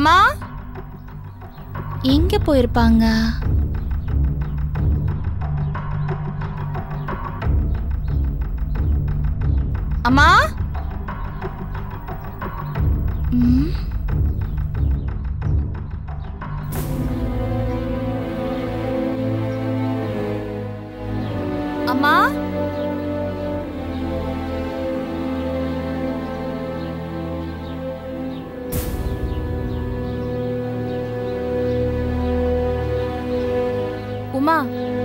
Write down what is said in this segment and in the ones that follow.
அம்மா எங்க போயிருப்பாங்க அம்மா ம். அம்மா உமா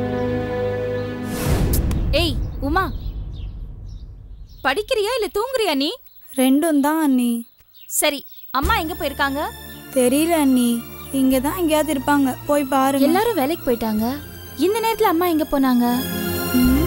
ஏய் உமா படிக்கிறியா இல்ல தூங்குறியா நீ ரெண்டும் தான் அண்ணி சரி அம்மா எங்க போயிருக்காங்க தெரியல அண்ணி இங்கே தான் எங்கேயாவது இருப்பாங்க போய் பாருங்க எல்லாரும் வேலைக்கு போயிட்டாங்க இந்த நேரத்துல அம்மா எங்க போனாங்க ம்,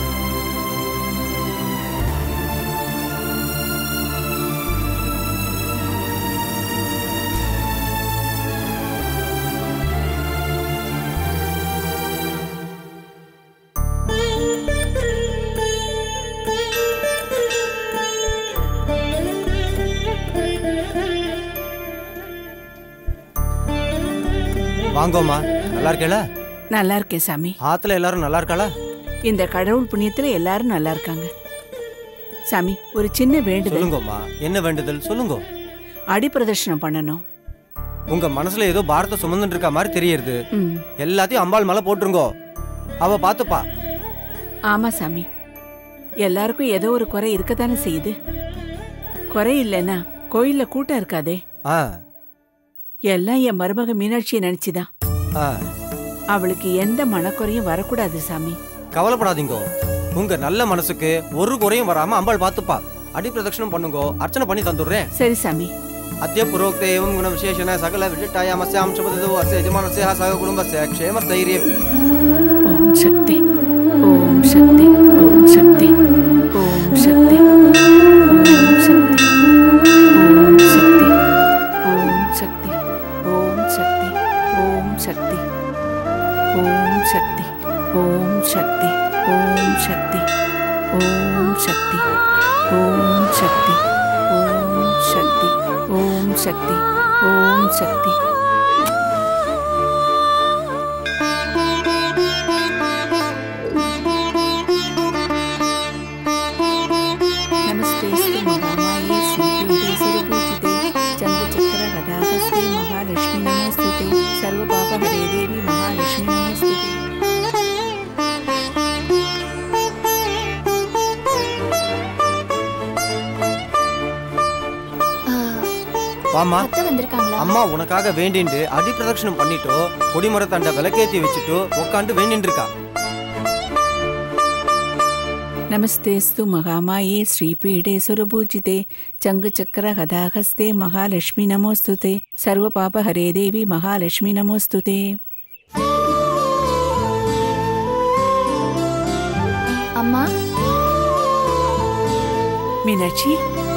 வாங்கோம்மா நல்லா இருக்கேல நல்லா இருக்கேன் சாமி ஆத்துல எல்லாரும் நல்லா இருக்காளா இந்த கடவுள் புண்ணியத்துல எல்லாரும் நல்லா இருக்காங்க சாமி ஒரு சின்ன வேண்டுதல் சொல்லுங்கம்மா என்ன வேண்டுதல் சொல்லுங்க அடி பிரதர்ஷனம் பண்ணணும் உங்க மனசுல ஏதோ பாரத்தை சுமந்துட்டு இருக்க மாதிரி தெரியுது ம் எல்லாத்தையும் அம்பாள் மேல போட்டுருங்கோ அவ பாத்துப்பா ஆமா சாமி எல்லாருக்கும் ஏதோ ஒரு குறை இருக்கத்தானே செய்யுது குறை இல்லைன்னா கோயில்ல கூட்டம் இருக்காதே ஆ எல்லாம் என் மருமக மீனாட்சியை நினைச்சுதான் ஆ அவளுக்கு எந்த மனக்குறையும் வரக்கூடாது சாமி கவலைப்படாதீங்கோ உங்க நல்ல மனசுக்கு ஒரு குறையும் வராம அம்பாள் பாத்துப்பா அடி பிரதட்சணம் பண்ணுங்கோ அர்ச்சனை பண்ணி தந்துடுறேன் சரி சாமி अद्य पुरोक्ते एवं गुणविशेषण सकल विशिष्टायामस्यां शुभदो अस्य यजमानस्य सह कुटुम्बस्य क्षेमस्थैर्यं ஓம் சக்தி ஓம் சக்தி ஓம் சக்தி ஓம் சக்தி ஓம் சக்தி ஓம் சக்தி ஓம் சக்தி ஓம் சக்தி ஓம் சக்தி ஓம் சக்தி ஓம் சக்தி ஓம் சக்தி ஓம் சக்தி ஓம் சக்தி ஓம் சக்தி ஓம் சக்தி ஓம் சக்தி नमस्ते महामाये श्रीपीठे सुरपूजिते चन्द्रचक्रगदाहस्ते महालक्ष्मी नमोस्तुते सर्वपापहरे देवी महालक्ष्मी नमोस्तुते ஆ, வாமா அத்தை வந்திருக்காங்களா அம்மா உனக்காக வேண்டிண்டு அடி பிரதட்சணம் பண்ணிட்டோ கொடிமரத்தாண்ட விளக்கேத்தி வச்சுட்டு உட்காந்து வேண்டின்னு இருக்கா नमस्तेऽस्तु महामाये श्रीपीठे सुरपूजिते चङ्गचक्रगदाहस्ते महालक्ष्मी नमोस्तुते सर्वपापहरे देवी महालक्ष्मी नमोस्तुते அம்மா மீனாட்சி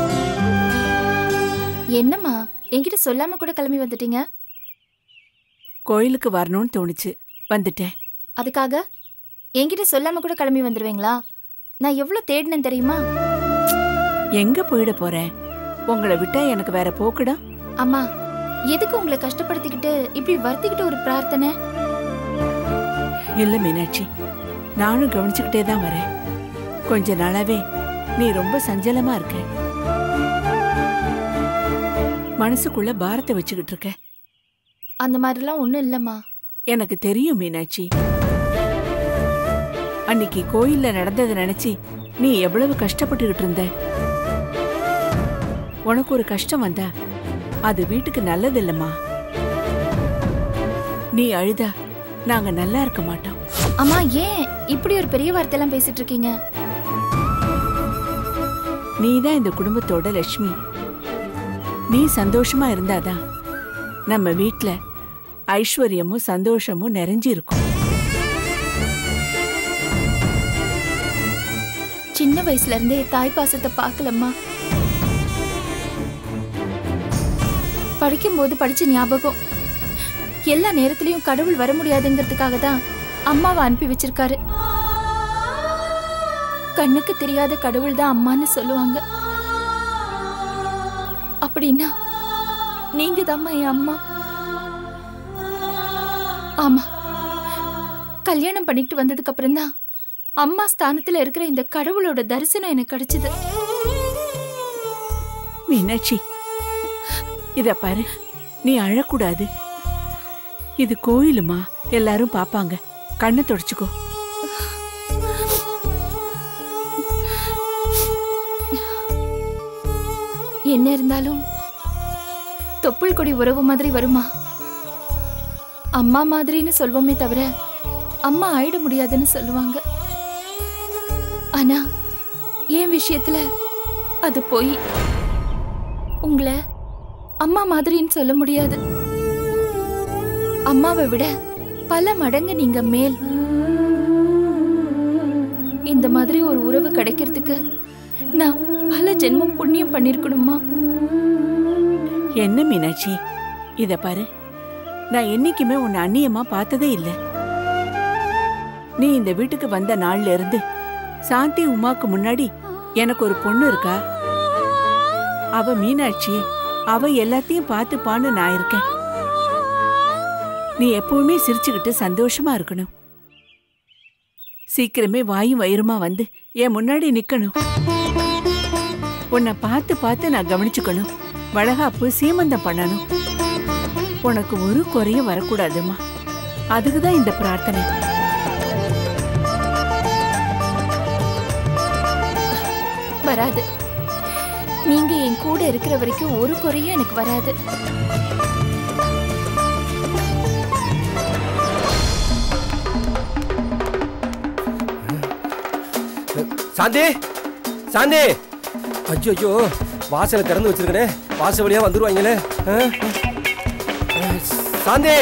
என்னம்மா என்கிட்ட சொல்லாம கூட கிளம்பி வந்துட்டீங்க கோயிலுக்கு வரணும்னு தோணுச்சு வந்துட்டேன் அதுக்காக என்கிட்ட சொல்லாம கூட கிளம்பி வந்துடுவீங்களா நான் எவ்வளவு தேடினேன் தெரியுமா எங்க போயிட போறேன் உங்களை விட்டா எனக்கு வேற போக்குடா அம்மா எதுக்கு உங்களை கஷ்டப்படுத்திக்கிட்டு இப்படி வருத்திக்கிட்டு ஒரு பிரார்த்தனை இல்ல மீனாட்சி நானும் கவனிச்சுக்கிட்டே தான் வரேன் கொஞ்ச நாளாவே நீ ரொம்ப சஞ்சலமா இருக்க மனசுக்குள்ள பாரத்தை வச்சுக்கிட்டு இருக்க அந்த மாதிரிலாம் ஒன்றும் இல்லைம்மா எனக்கு தெரியும் மீனாட்சி அன்னைக்கு கோயில்ல நடந்ததை நினைச்சு நீ எவ்வளவு கஷ்டப்பட்டுக்கிட்டு இருந்த உனக்கு ஒரு கஷ்டம் வந்தா அது வீட்டுக்கு நல்லது இல்லம்மா நீ அழுதா நாங்க நல்லா இருக்க மாட்டோம் அம்மா ஏன் இப்படி ஒரு பெரிய வார்த்தையெல்லாம் பேசிட்டு இருக்கீங்க நீ தான் இந்த குடும்பத்தோட லட்சுமி நீ சந்தோஷமா இருந்தாதான் நம்ம வீட்ல ஐஸ்வர்யமும் சந்தோஷமும் நிறைஞ்சிருக்கும் சின்ன வயசுல இருந்தே தாய் பாசத்தை பார்க்கலம்மா படிக்கும்போது படிச்ச ஞாபகம் எல்லா நேரத்துலயும் கடவுள் வர முடியாதுங்கிறதுக்காக தான் அம்மாவை அனுப்பி வச்சிருக்காரு கண்ணுக்கு தெரியாத கடவுள் தான் அம்மான்னு சொல்லுவாங்க அப்படின்னா நீங்க தாம்மா என் அம்மா ஆமா கல்யாணம் பண்ணிக்கிட்டு வந்ததுக்கு அப்புறம் தான் அம்மா ஸ்தானத்துல இருக்கிற இந்த கடவுளோட தரிசனம் எனக்கு கிடைச்சது மீனாட்சி இத பாரு நீ அழக்கூடாது இது கோயிலுமா எல்லாரும் பாப்பாங்க கண்ணை தொடச்சுக்கோ என்ன இருந்தாலும் தொப்புள் கொடி உறவு மாதிரி வருமா அம்மா மாதிரின்னு சொல்வோமே தவிர அம்மா ஆயிட முடியாதுன்னு சொல்லுவாங்க ஆனா என் விஷயத்துல அது போய் உங்களை அம்மா மாதிரின்னு சொல்ல முடியாது அம்மாவை விட பல மடங்கு நீங்க மேல் இந்த மாதிரி ஒரு உறவு கிடைக்கிறதுக்கு நான் பல ஜென்மம் புண்ணியம் பண்ணிருக்கணுமா என்ன மீனாட்சி இத பாரு நான் என்னைக்குமே உன்னை அந்நியமா பார்த்ததே இல்லை நீ இந்த வீட்டுக்கு வந்த நாள்ல இருந்து சாந்தி உமாக்கு முன்னாடி எனக்கு ஒரு பொண்ணு இருக்கா அவ மீனாட்சி அவ எல்லாத்தையும் பார்த்துப்பான்னு நான் இருக்கேன் நீ எப்பவுமே சிரிச்சுக்கிட்டு சந்தோஷமா இருக்கணும் சீக்கிரமே வாயும் வயிறுமா வந்து என் முன்னாடி நிக்கணும் உன்னை பார்த்து பார்த்து நான் கவனிச்சுக்கணும் வளகாப்பு சீமந்தம் பண்ணணும் உனக்கு ஒரு குறையும் வரக்கூடாதுமா அதுக்குதான் இந்த பிரார்த்தனை வராது நீங்க என் கூட இருக்கிற வரைக்கும் ஒரு குறையும் எனக்கு வராது சாந்தி சாந்தி ஐயோ ஐயோ வாசலை திறந்து வச்சிருக்கனே வாசல் வழியா வந்துருவாங்களே ஆ? ஆ, சாந்தி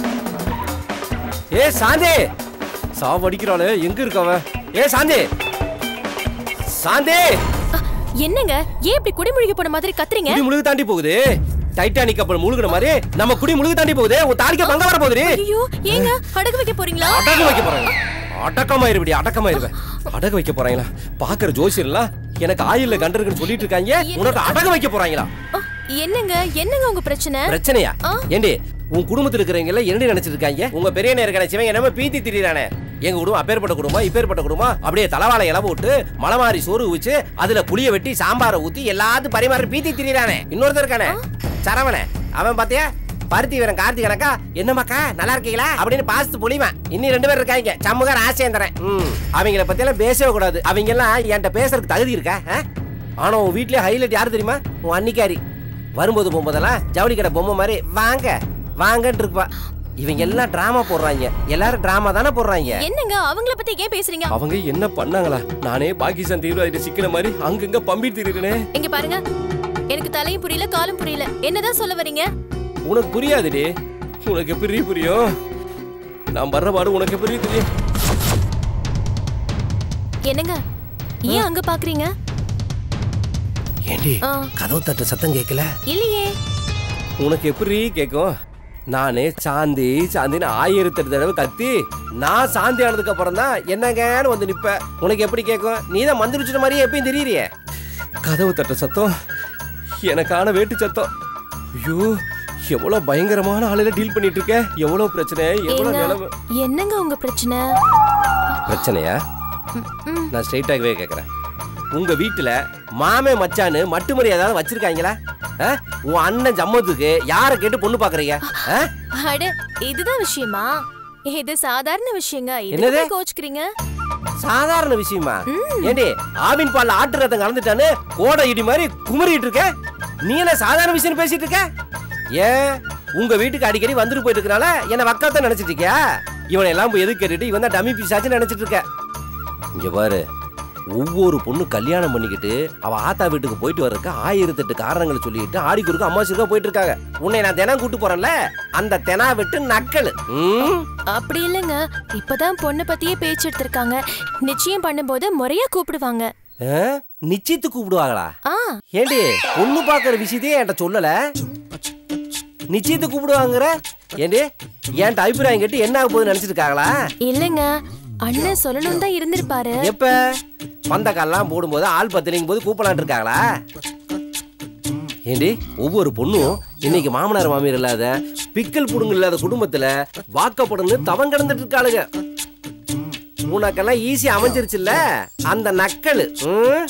ஏ சாந்தி சாவடிக்கிறாளே எங்க இருக்கவ ஏ சாந்தி சாந்தி என்னங்க ஏன் இப்படி குடிமூழ்கி போன மாதிரி கத்துறீங்க குடி முழுகு தாண்டி போகுது டைட்டானிக் கப்பல் முழுகுன மாதிரி நம்ம குடி முழுகு தாண்டி போகுது உன் தாடிக்க பங்க வர போகுது ஐயோ ஏங்க அடகு வைக்க போறீங்களா அடகு வைக்க போறாங்க அடக்கமாயிருபடி அடக்கமாயிருவேன் அடகு வைக்க போறாங்களா பாக்குற ஜோசியர்லாம் எனக்கு ஆயில்ல கண்டிருக்குன்னு சொல்லிட்டு இருக்காங்க உனக்கு அடகு வைக்க போறாங்களா அ, என்னங்க என்னங்க உங்க பிரச்சனை பிரச்சனையா ஆ. ஏண்டி உன் குடும்பத்துல இருக்கிறவங்க எல்லாம் என்ன நினைச்சிட்டு இருக்காங்க உங்க பெரிய நேரம் கிடைச்சவன் என்னமோ பீத்தி திரியிறானே எங்க குடும்பம் அப்பேற்பட்ட குடும்பம் இப்பேற்பட்ட குடும்பம் அப்படியே தலைவாழை இலை போட்டு மலை மாறி சோறு வச்சு அதுல புளிய வெட்டி சாம்பாரை ஊத்தி எல்லாத்தையும் பரிமாறி பீத்தி திரியிறானே இன்னொருத்தர் இருக்கானே சரவணே அவன் பாத்தியா பருத்தி வீரன் கார்த்தி கணக்கா என்னமாக்கா நல்லா இருக்கீங்களா அப்படின்னு பாசத்து புளிவன் இன்னும் ரெண்டு பேர் இருக்காங்க சண்முக ராசேந்திரன் ம் அவங்கள பத்தி எல்லாம் பேசவே கூடாது அவங்க எல்லாம் என்கிட்ட பேசுறதுக்கு தகுதி இருக்கா ஆ? ஆனா உன் வீட்லயே ஹைலைட் யாரு தெரியுமா உன் அன்னிக்காரி வரும்போது போகும்போதெல்லாம் ஜவுளி கடை பொம்மை மாதிரி வாங்க வாங்கன்னு இருப்பா இவங்க எல்லாம் டிராமா போடுறாங்க எல்லாரும் டிராமா தானே போடுறாங்க என்னங்க அவங்கள பத்தி ஏன் பேசுறீங்க அவங்க என்ன பண்ணாங்களா நானே பாகிஸ்தான் தீவிரவாதிட்ட சிக்கின மாதிரி அங்கங்க பம்பி திரிறனே இங்க பாருங்க எனக்கு தலையும் புரியல காலும் புரியல என்னதான் சொல்ல வரீங்க உனக்கு புரியாதுடி உனக்கு எப்படி புரியும் நான் வர்ற பாடு உனக்கு எப்படி தெரியும் என்னங்க ஏன் அங்க பாக்குறீங்க ஏண்டி ஆ. கதவு தட்டு சத்தம் கேட்கல இல்லையே உனக்கு எப்படி கேட்கும் நானே சாந்தி சாந்தின்னு ஆயிரத்தெட்டு தடவை கத்தி நான் சாந்தி ஆனதுக்கு அப்புறம் தான் என்னங்கன்னு வந்து நிப்ப உனக்கு எப்படி கேட்கும் நீ தான் மந்திரிச்சிட்ட மாதிரியே எப்பயும் தெரியறியே கதவு தட்ட சத்தம் எனக்கான வேட்டு சத்தம் ஐயோ எவ்வளவு பயங்கரமான ஆளுல டீல் பண்ணிட்டு இருக்க எவ்வளவு பிரச்சனை எவ்வளவு ஏங்க நிலைமை என்னங்க உங்க பிரச்சனை பிரச்சனையா ம், ம். நான் ஸ்ட்ரைட்டாகவே கேட்குறேன் உங்க வீட்டுல மாமே மச்சான்னு மட்டுமறி ஏதாவது வச்சிருக்காங்களா ஆ? உன் அண்ணன் ஜம்மத்துக்கு யாரை கேட்டு பொண்ணு பாக்குறீங்க ஆ? அட இதுதான் விஷயமா இது சாதாரண விஷயங்க என்னது? இதுக்கு கோச்சுக்கிறீங்க சாதாரண விஷயமா ஏண்டி ஆவின் பால்ல ஆட்டு ரத்தம் கலந்துட்டான்னு கோடை இடி மாதிரி குமரிட்டு இருக்க நீ என்ன சாதாரண விஷயம் பேசிட்டு இருக்க ஏன் உங்க வீட்டுக்கு அடிக்கடி வந்துட்டு போயிட்டு இருக்கனால என்ன வக்கத்தை நினைச்சிட்டு இருக்கியா இவனை எல்லாம் போய் எதுக்கு கேட்டுட்டு இவன் தான் டம்மி பீஸாச்சுன்னு நினைச்சிட்டு இருக்க இங்க பாரு ஒவ்வொரு பொண்ணு கல்யாணம் பண்ணிக்கிட்டு அவ ஆத்தா வீட்டுக்கு போயிட்டு வர்றதுக்கு ஆயிரத்தெட்டு காரணங்களை சொல்லிட்டு ஆடிக்குருக்கு அம்மாசுக்கா போயிட்டு இருக்காங்க உன்னை நான் தினம் கூட்டு போறேன்ல அந்த தெனா விட்டு நக்கல் ம்? அப்படி இல்லைங்க இப்பதான் பொண்ணை பத்தியே பேச்சு எடுத்திருக்காங்க நிச்சயம் பண்ணும்போது முறையா கூப்பிடுவாங்க ஆ? நிச்சயத்து கூப்பிடுவாங்களா ஆ ஏண்டி பொண்ணு பாக்குற விஷயத்தையே என்கிட்ட சொல்லல நிச்சயத்தை கூப்பிடுவாங்கற ஏண்டி என்கிட்ட அபிப்பிராயம் கேட்டு என்ன ஆக போகுதுன்னு நினைச்சிட்டு இருக்காங்களா இல்லைங்க அண்ணன் சொல்லணும் தான் இருந்திருப்பாரு எப்ப பந்தக்கால்லாம் போடும்போது ஆள் பத்திரிக்கும் போது கூப்பிடலான் இருக்காங்களா ஏண்டி ஒவ்வொரு பொண்ணும் இன்னைக்கு மாமனார் மாமியார் இல்லாத பிக்கல் புடுங்க இல்லாத குடும்பத்துல வாக்கப்படணும்னு தவம் கிடந்துட்டு இருக்காளுங்க உனக்கெல்லாம் ஈஸி அமைஞ்சிருச்சுல்ல அந்த நக்கல் ம்?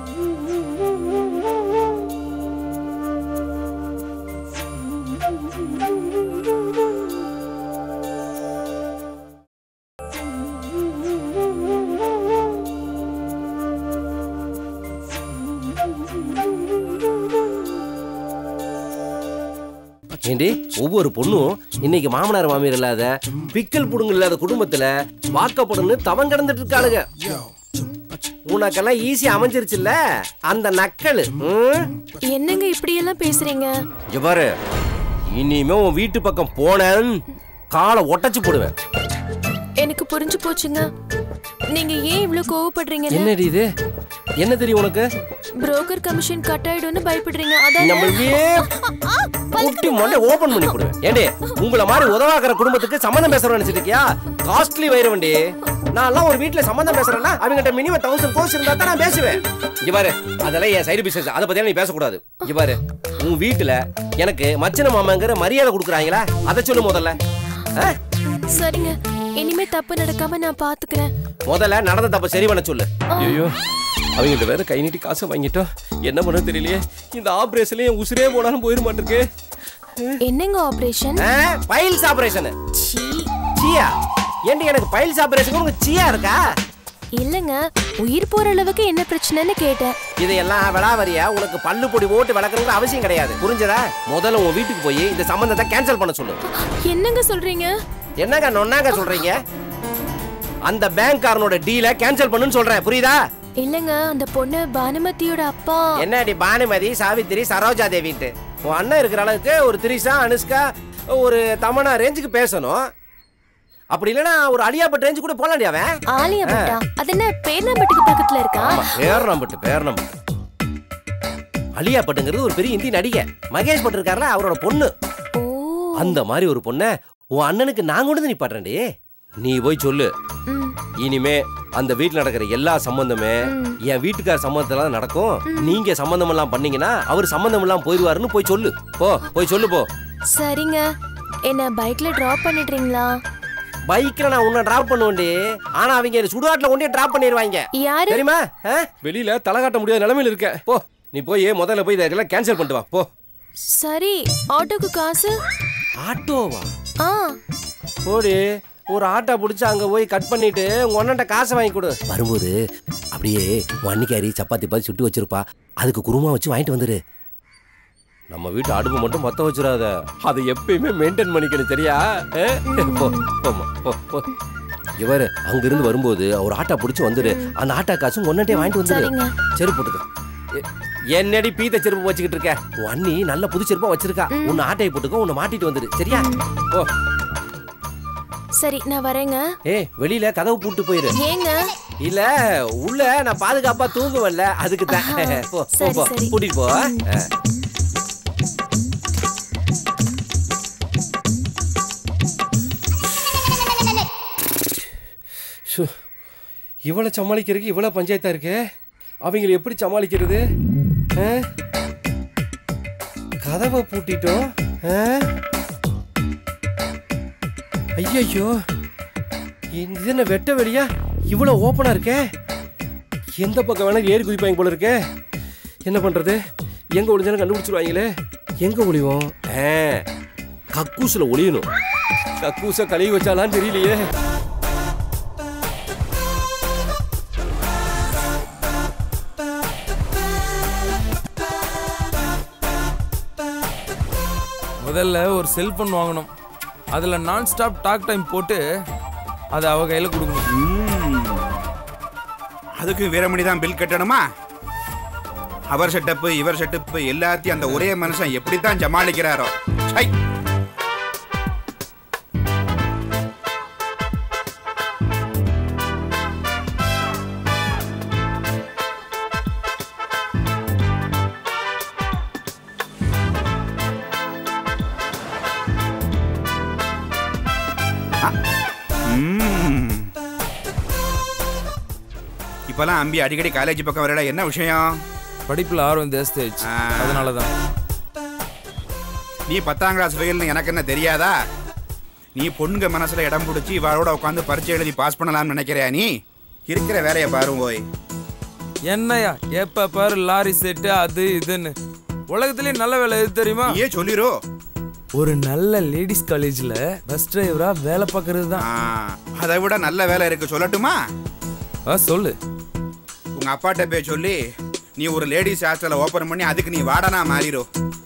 ஏண்டி ஒவ்வொரு பொண்ணும் இன்னைக்கு மாமனார் மாமியார் இல்லாத பிக்கல் புடுங்க இல்லாத குடும்பத்துல வாக்கப்படணும்னு தவம் கிடந்துட்டு இருக்காளுங்க உனக்கெல்லாம் ஈஸி அமைஞ்சிருச்சுல்ல அந்த நக்கல் ம்? என்னங்க இப்படி எல்லாம் பேசுறீங்க இங்க பாரு இனிமே உன் வீட்டு பக்கம் போனேன் காலை ஒட்டச்சு போடுவேன் எனக்கு புரிஞ்சு போச்சுங்க நீங்க ஏன் இவ்ளோ கோவப்படுறீங்கன்னு என்னடி இது என்ன தெரியும் உனக்கு புரோக்கர் கமிஷன் கட் ஆயிடும்னு பயப்படுறீங்க அதான் நம்மளுக்கே குட்டி மொண்டை ஓபன் பண்ணி போடுவேன் ஏண்டி உங்களை மாதிரி உதவாக்குற குடும்பத்துக்கு சம்மந்தம் பேசுறோம் நினைச்சிட்டு இருக்கியா காஸ்ட்லி வைரவண்டி நான் எல்லாம் ஒரு வீட்ல சம்மந்தம் பேசுறேன்ல அவங்ககிட்ட மினிமம் தௌசண்ட் கோர்ஸ் இருந்தா தான் நான் பேசுவேன் இங்க பாரு அதெல்லாம் என் சைடு பிசினஸ் அதை பத்தி நீ பேசக்கூடாது இங்க பாரு உன் வீட்டுல எனக்கு மச்சன மாமாங்கிற மரியாதை கொடுக்குறாங்களா அதை சொல்லு முதல்ல ஆ? சரிங்க இனிமே தப்பு நடக்காம நான் பாத்துக்கிறேன் முதல்ல நடந்த தப்ப சரி பண்ண சொல்லு ஐயோ அவங்ககிட்ட வேற கை நீட்டி காசை வாங்கிட்டோம் என்ன பண்ண தெரியலையே இந்த ஆபரேஷன்ல என் உசுரே போனாலும் போயிட மாட்டிருக்கு என்னங்க ஆபரேஷன் பைல்ஸ் ஆபரேஷன் சியா ஏண்டி எனக்கு பைல்ஸ் ஆபரேஷன் உனக்கு சியா இருக்கா இல்லங்க உயிர் போற அளவுக்கு என்ன பிரச்சனைன்னு கேட்டேன் இதையெல்லாம் விளாவரியா உனக்கு பல்லு பொடி ஓட்டு வளர்க்கணுங்கிற அவசியம் கிடையாது புரிஞ்சதா முதல்ல உன் வீட்டுக்கு போய் இந்த சம்பந்தத்தை கேன்சல் பண்ண சொல்லு என்னங்க சொல்றீங்க என்னங்க நொன்னாங்க சொல்றீங்க அந்த பேங்க்காரனோட டீலை கேன்சல் பண்ணுன்னு சொல்றேன் புரியுதா இல்லங்க அந்த பொண்ணு பானுமதியோட அப்பா என்னடி பானுமதி சாவித்திரி சரோஜா தேவின்ட்டு உன் அண்ணன் இருக்கிற அளவுக்கு ஒரு திரிஷா அனுஷ்கா ஒரு தமனா ரேஞ்சுக்கு பேசணும் அப்படி இல்லைன்னா ஒரு அலியாபட் ரேஞ்சு கூட போலாண்டி அவன் ஆலியா பட்டா அது என்ன பேர்ணாம்பட்டுக்கு பக்கத்துல இருக்கா ஆமா பேரணம்பட்டு பேரணம்பட்டு அலியா பட்டுங்கிறது ஒரு பெரிய இந்தி நடிகை மகேஷ் பட்டு இருக்கார்ல அவரோட பொண்ணு ஓ அந்த மாதிரி ஒரு பொண்ணை உன் அண்ணனுக்கு நான் கொண்டு வந்து நீ பண்றேன்டி நீ போய் சொல்லு ம், இனிமே அந்த வீட்டுல நடக்கிற எல்லா சம்பந்தமே என் வீட்டுக்கார சம்பந்தத்துல தான் நடக்கும் நீங்க சம்பந்தம் எல்லாம் பண்ணீங்கன்னா அவர் சம்பந்தம் எல்லாம் போயிடுவாருன்னு போய் சொல்லு போ போய் சொல்லு போ சரிங்க என்ன பைக்ல டிராப் பண்ணிடுறீங்களா பைக்ல நான் உன்னை டிராப் பண்ணுவேன்டி ஆனா அவங்க சுடுகாட்டுல கொண்டே டிராப் பண்ணிடுவாங்க யாரு தெரியுமா ஆ? வெளியில தலை காட்ட முடியாத நிலைமையில இருக்க போ நீ போய் முதல்ல போய் இதெல்லாம் கேன்சல் பண்ணிட்டு வா போ சரி ஆட்டோக்கு காசு ஆட்டோவா ஆ போடி ஒரு ஆட்டோ பிடிச்சி அங்க போய் கட் பண்ணிட்டு உங்க அண்ணன்ட்ட காசை வாங்கி கொடு வரும்போது அப்படியே உன் அன்னிக்காரி சப்பாத்தி பாதி சுட்டு வச்சிருப்பா அதுக்கு குருமா வச்சு வாங்கிட்டு வந்துரு நம்ம வீட்டு அடுப்பு மட்டும் மொத்த வச்சிடாத அதை எப்பயுமே மெயின்டைன் பண்ணிக்கணும் சரியா ஆ? போ போம்மா, போ போ இவர் அங்கிருந்து வரும்போது ஒரு ஆட்டோ பிடிச்சி வந்துடு அந்த ஆட்டோ காசும் ஒன்னட்டே வாங்கிட்டு வந்துடு சரிங்க செருப்பு போட்டுக்க எ- என்னடி பீத்த செருப்பு வச்சுக்கிட்டு இருக்க உன் அண்ணி நல்ல புது செருப்பா வச்சிருக்கா உன்னை ஆட்டையை போட்டுக்கோ உன்னை மாட்டிட்டு வந்துரு சரியா ஓ சரி நான் வரேங்க ஏய் வெளியில கதவு பூட்டு போயிரு ஏங்க இல்ல உள்ள நான் பாதுகாப்பா தூங்குவேன்ல அதுக்கு தான் போ போ சரி, போ சரி. கூட்டிட்டு போ ஆ. ஷோ, இவளை சமாளிக்கிறதுக்கு இவ்வளவு பஞ்சாயத்தா இருக்கு அவங்களை எப்படி சமாளிக்கிறது ஆ? கதவை பூட்டிட்டோம் ஐயோ இது என்ன வெட்ட வெளியா இவ்வளவு ஓப்பனா இருக்கே எந்த பக்கம் வேணா ஏறி குதிப்பாங்க போல இருக்கே என்ன பண்றது எங்க ஒளிஞ்சாலும் கண்டுபிடிச்சிருவாங்களே எங்க ஒளிவோம் ஆ, கக்கூசுல ஒளியணும் கக்கூச கழுவி வச்சாலான்னு தெரியலையே முதல்ல ஒரு செல்போன் வாங்கணும் அதில் நான் ஸ்டாப் டாக் டைம் போட்டு அதை அவ கையில் கொடுக்கணும் அதுக்கு வீரமணி தான் பில் கட்டணுமா அவர் செட்டப்பு இவர் செட்டப்பு எல்லாத்தையும் அந்த ஒரே மனுஷன் எப்படி தான் சமாளிக்கிறாரோ சை ம். இப்பெல்லாம் அம்பி அடிக்கடி காலேஜ் பக்கம் வரடா என்ன விஷயம் படிப்பில் ஆர்வம் ஜாஸ்தி ஆயிடுச்சு ஆ. அதனால தான் நீ பத்தாம் கிளாஸ் ஃபெயில்னு எனக்கு என்ன தெரியாதா நீ பொண்ணுங்க மனசுல இடம் பிடிச்சி இவளோட உட்காந்து பரீட்சை எழுதி பாஸ் பண்ணலாம்னு நினைக்கிறியா நீ இருக்கிற வேலையை பாரு போய் என்னையா எப்ப பாரு லாரி செட்டு அது இதுன்னு உலகத்திலேயே நல்ல வேலை எது தெரியுமா நீயே சொல்லிரோ ஒரு நல்ல லேடிஸ் காலேஜ்ல பஸ் டிரைவரா வேலை பார்க்கறது தான் ஆ, அதை விட நல்ல வேலை இருக்கு சொல்லட்டுமா ஆ, சொல்லு உங்க அப்பாட்ட போய் சொல்லி நீ ஒரு லேடிஸ் ஹாஸ்டலை ஓபன் பண்ணி அதுக்கு நீ வாடனா மாறிடும்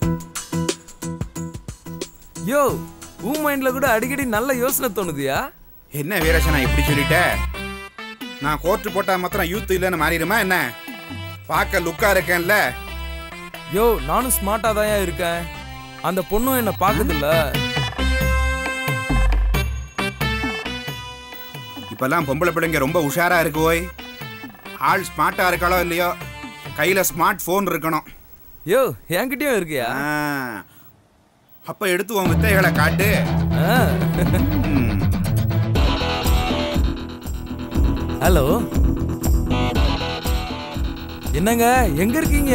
யோ உன் மைண்ட்ல கூட அடிக்கடி நல்ல யோசனை தோணுதியா என்ன வீரசனா இப்படி சொல்லிட்ட நான் கோர்ட்டு போட்டா மாத்திரம் யூத் இல்லைன்னு மாறிடுமா என்ன பார்க்க லுக்கா இருக்கேன்ல யோ நானும் ஸ்மார்ட்டா தான் இருக்கேன் அந்த பொண்ணும் என்ன பாக்குதுல்ல இப்பெல்லாம் பொம்பளை பிள்ளைங்க ரொம்ப உஷாரா இருக்கு ஓய் ஆள் ஸ்மார்ட்டா இருக்காளோ இல்லையோ கையில ஸ்மார்ட் போன் இருக்கணும் யோ என்கிட்டயும் இருக்கியா ஆ, அப்ப எடுத்து உன் வித்தைகளை காட்டு ஆ. ம். ஹலோ என்னங்க எங்க இருக்கீங்க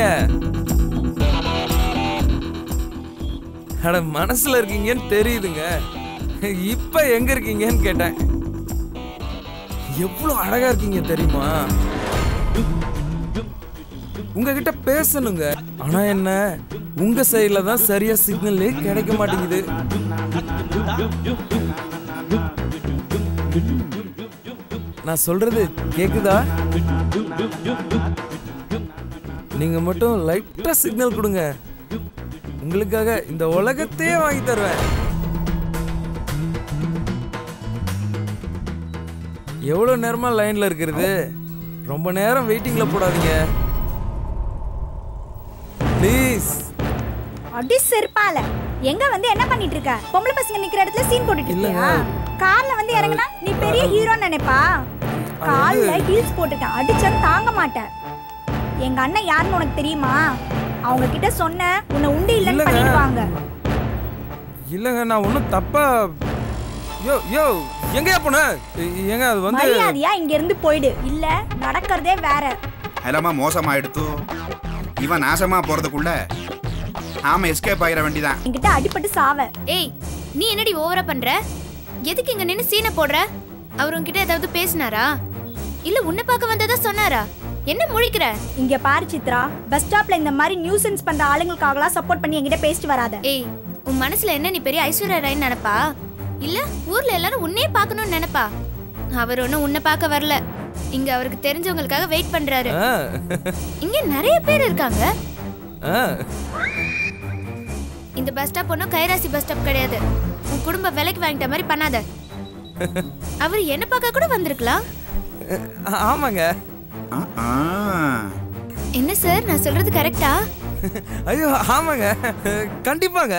அட மனசுல இருக்கீங்கன்னு தெரியுதுங்க இப்ப எங்க இருக்கீங்கன்னு கேட்டேன் எவ்வளவு அழகா இருக்கீங்க தெரியுமா உங்ககிட்ட பேசணுங்க ஆனா என்ன உங்க சைடுல தான் சரியா சிக்னலே கிடைக்க மாட்டேங்குது நான் சொல்றது கேக்குதா நீங்க மட்டும் லைட்டா சிக்னல் கொடுங்க உங்களுக்காக இந்த உலகத்தையே வாங்கி தருவேன் எவ்வளவு நேரமா லைன்ல இருக்கிறது ரொம்ப நேரம் வெயிட்டிங்ல போடாதீங்க ப்ளீஸ் அடி செருப்பால எங்க வந்து என்ன பண்ணிட்டு இருக்க பொம்பளை பசங்க நிக்கிற இடத்துல சீன் போட்டுட்டு இருக்கியா கார்ல வந்து இறங்குனா நீ பெரிய ஹீரோன்னு நினைப்பா கால்ல ஹீல்ஸ் போட்டுட்டேன் அடிச்சா தாங்க மாட்டேன் எங்க அண்ணன் யாருன்னு உனக்கு தெரியுமா அவங்க கிட்ட சொன்ன உன்னை உண்டு இல்லைன்னு இல்லைங்க. பண்ணிடுவாங்க இல்லைங்க நான் ஒன்றும் தப்பா யோ யோ எங்கயா போன எங்க அது வந்து மரியாதையா இங்க இருந்து போயிடு இல்ல நடக்கிறதே வேற எல்லாமா மோசமாயிடுத்து இவன் நாசமா போறதுக்குள்ள நாம எஸ்கேப் ஆகிற வேண்டிதான் என்கிட்ட அடிபட்டு சாவ ஏய் நீ என்னடி ஓவரா பண்ற எதுக்கு இங்க நின்னு சீனை போடுற அவர் உன்கிட்ட ஏதாவது பேசினாரா இல்ல உன்னை பார்க்க வந்ததா சொன்னாரா என்ன முழிக்கிற இங்க பாரு சித்ரா பஸ் ஸ்டாப்ல இந்த மாதிரி நியூசன்ஸ் பண்ற ஆளுங்களுக்காகலாம் சப்போர்ட் பண்ணி என்கிட்ட பேசிட்டு வராத ஏய் உன் மனசுல என்ன நீ பெரிய ஐஸ்வர்யா ராய்னு நினைப்பா இல்ல ஊர்ல எல்லாரும் உன்னையே பார்க்கணும்னு நினைப்பா அவர் ஒன்னும் உன்னை பார்க்க வரல இங்க அவருக்கு தெரிஞ்சவங்களுக்காக வெயிட் பண்றாரு ஆ, இங்க நிறைய பேர் இருக்காங்க ஆ. இந்த பஸ் ஸ்டாப் ஒன்றும் கைராசி பஸ் ஸ்டாப் கிடையாது உன் குடும்ப விலைக்கு வாங்கிட்ட மாதிரி பண்ணாத அவர் என்ன பார்க்க கூட வந்திருக்கலாம் ஆமாங்க ஆ, ஆ. என்ன சார் நான் சொல்றது கரெக்டா ஐயோ ஆமாங்க கண்டிப்பாங்க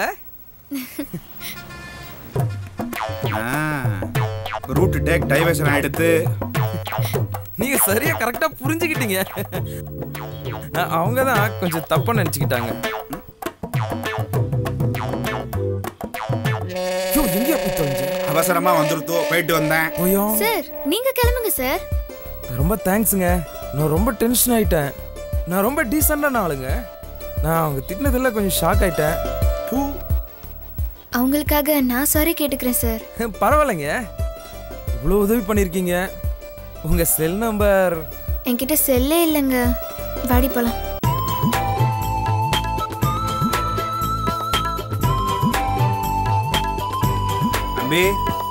ரூட் டேக் டைவர்ஷன் எடுத்து நீங்க சரியா கரெக்டா புரிஞ்சுக்கிட்டீங்க அவங்க தான் கொஞ்சம் தப்பா நினைச்சுக்கிட்டாங்க ஐயோ, எங்கேயா போய் தொலைஞ்ச? அவசரமா வந்துருத்தோ போயிட்டு வந்தேன் போயா சார் நீங்க கிளம்புங்க சார் ரொம்ப தேங்க்ஸுங்க நான் ரொம்ப டென்ஷன் ஆயிட்டேன் நான் ரொம்ப டீசெண்டான ஆளுங்க நான் அவங்க திட்டினதில் கொஞ்சம் ஷாக் ஆயிட்டேன் பூ. அவங்களுக்காக நான் சாரி கேட்டுக்கிறேன் சார் பரவாயில்லைங்க இவ்வளோ உதவி பண்ணியிருக்கீங்க உங்க செல் நம்பர் என்கிட்ட செல்லே இல்லைங்க வாடி போலாம் அம்பி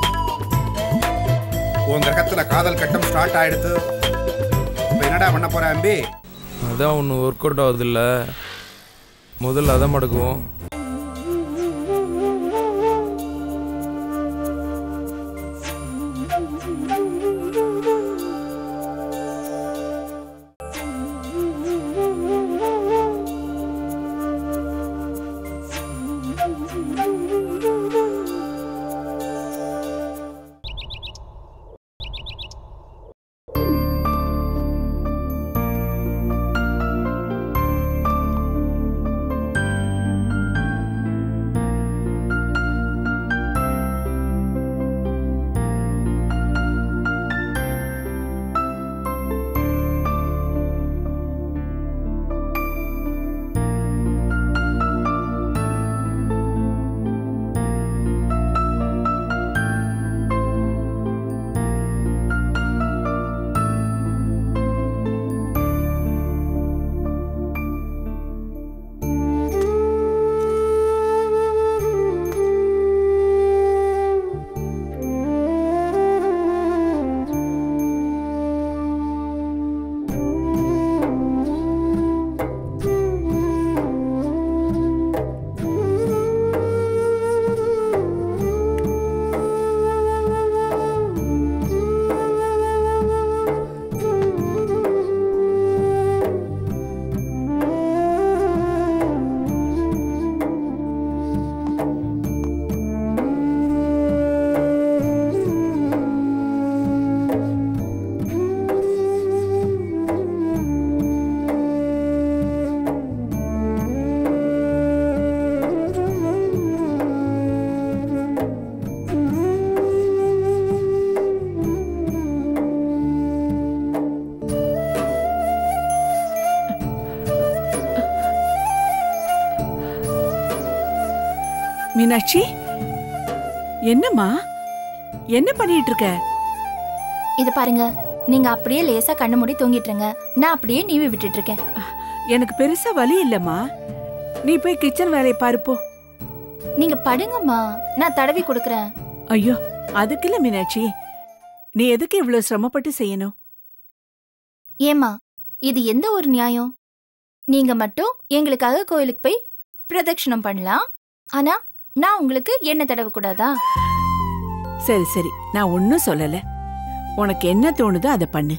உன் கிரகத்துல காதல் கட்டம் ஸ்டார்ட் ஆயிடுத்து இப்ப என்னடா பண்ண போற அம்பி அதான் ஒன்று ஒர்க் அவுட் ஆகுதுல்ல முதல்ல அதை மடக்குவோம் மீனாட்சி என்னம்மா என்ன பண்ணிட்டு இருக்க இது பாருங்க நீங்க அப்படியே லேசா கண்ணு மூடி தூங்கிட்டுருங்க நான் அப்படியே நீவி விட்டுட்டு இருக்கேன் எனக்கு பெருசா வலி இல்லம்மா நீ போய் கிச்சன் வேலையை பாரு போ நீங்க படுங்கம்மா நான் தடவி கொடுக்கறேன் ஐயோ அதுக்கு இல்ல மீனாட்சி நீ எதுக்கு இவ்வளவு சிரமப்பட்டு செய்யணும் ஏம்மா இது எந்த ஒரு நியாயம் நீங்க மட்டும் எங்களுக்காக கோயிலுக்கு போய் பிரதட்சணம் பண்ணலாம் ஆனா நான் உங்களுக்கு எண்ணெய் தடவ கூடாதா சரி சரி நான் ஒன்னும் சொல்லல உனக்கு என்ன தோணுதோ அதை பண்ணு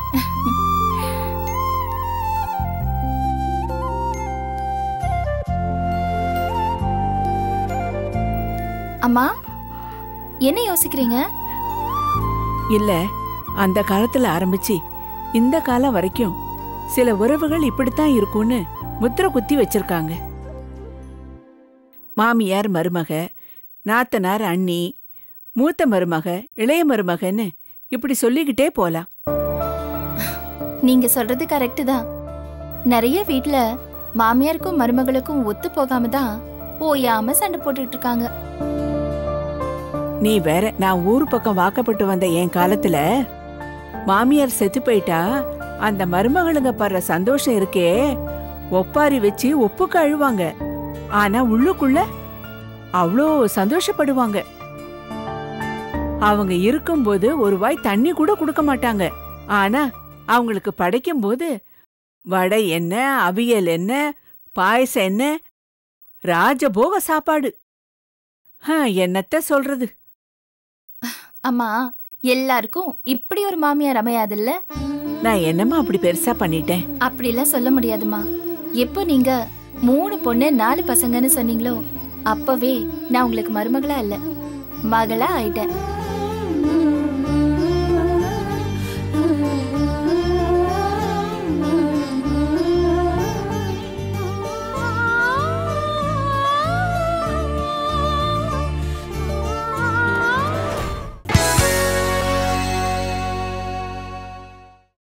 அம்மா என்ன யோசிக்கிறீங்க இல்ல அந்த காலத்துல ஆரம்பிச்சு இந்த காலம் வரைக்கும் சில உறவுகள் இப்படித்தான் இருக்கும்னு முத்திர குத்தி வச்சிருக்காங்க மாமியார் மருமக நாத்தனார் அண்ணி மூத்த மருமக இளைய மருமகன்னு இப்படி சொல்லிக்கிட்டே போலாம் நீங்க சொல்றது கரெக்டு தான் நிறைய வீட்ல மாமியாருக்கும் மருமகளுக்கும் ஒத்து போகாம தான் ஓயாம சண்டை போட்டுட்டு இருக்காங்க நீ வேற நான் ஊர் பக்கம் வாக்கப்பட்டு வந்த என் காலத்துல மாமியார் செத்து போயிட்டா அந்த மருமகளுங்க படுற சந்தோஷம் இருக்கே ஒப்பாரி வச்சு ஒப்புக்கு அழுவாங்க ஆனா உள்ளுக்குள்ள அவ்வளோ சந்தோஷப்படுவாங்க அவங்க இருக்கும்போது ஒரு வாய் தண்ணி கூட கொடுக்க மாட்டாங்க ஆனா அவங்களுக்கு படைக்கும் போது வடை என்ன அவியல் என்ன பாயசம் என்ன ராஜபோக சாப்பாடு ஹ, என்னத்த சொல்றது அம்மா எல்லாருக்கும் இப்படி ஒரு மாமியார் அமையாதுல்ல நான் என்னம்மா அப்படி பெருசா பண்ணிட்டேன் அப்படிலாம் சொல்ல முடியாதும்மா எப்போ நீங்க மூணு பொண்ணு நாலு பசங்கன்னு சொன்னீங்களோ அப்பவே நான் உங்களுக்கு மருமகளா இல்ல மகளா ஆயிட்டேன்